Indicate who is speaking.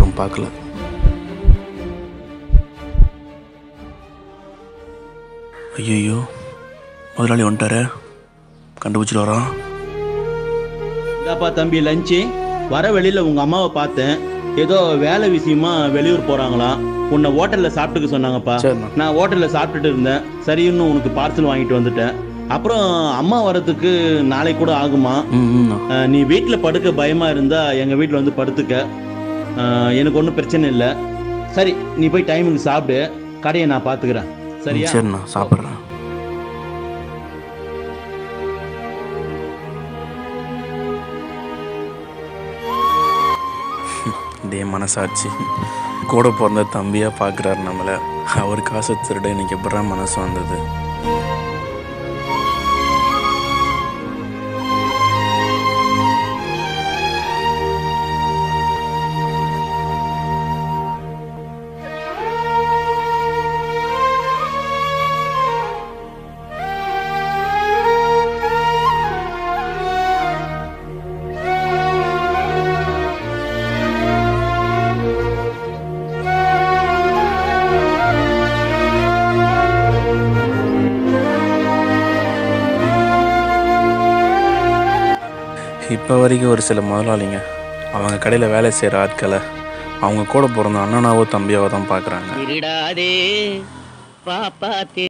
Speaker 1: இன்னும் பார்க்கல ஐயோ முதலாளி வந்துட்டாரே கண்டுபிடிச்சிட்டு வரான்
Speaker 2: இதாப்பா தம்பி லஞ்சு வர வெளியில உங்க அம்மாவை பார்த்தேன் ஏதோ வேலை விஷயமா வெளியூர் போறாங்களாம் உன்னை ஹோட்டல்ல சாப்பிட்டுக்க சொன்னாங்கப்பா
Speaker 1: சரிண்ணா
Speaker 2: நான் ஹோட்டல்ல சாப்பிட்டுட்டு இருந்தேன் சரின்னு உனக்கு பார்சல் வாங்கிட்டு வந்துட்டேன் அப்புறம் அம்மா வரதுக்கு நாளை கூட ஆகுமா
Speaker 1: ம் ம்
Speaker 2: அஹ், நீ வீட்டில் படுக்க பயமா இருந்தா எங்க வீட்டில் வந்து படுத்துக்க அஹ், எனக்கு ஒன்றும் பிரச்சனை இல்லை சரி நீ போய் டைமுக்கு சாப்பிடு கடையை நான் பார்த்துக்கிறேன் சரியா
Speaker 1: சரிண்ணா சாப்பிட்றேன் இதே மனசாட்சி கூட பிறந்த தம்பியாக பார்க்குறாரு நம்மளை அவர் காசை திருட எனக்கு எப்படா மனசு வந்தது இப்போ வரைக்கும் ஒரு சில முதலாளிங்க அவங்க கடையில் வேலை செய்கிற ஆட்களை அவங்க கூட பிறந்த அண்ணனாவோ தம்பியாவோ தான் பார்க்குறாங்க
Speaker 3: திருடாதே பாப்பா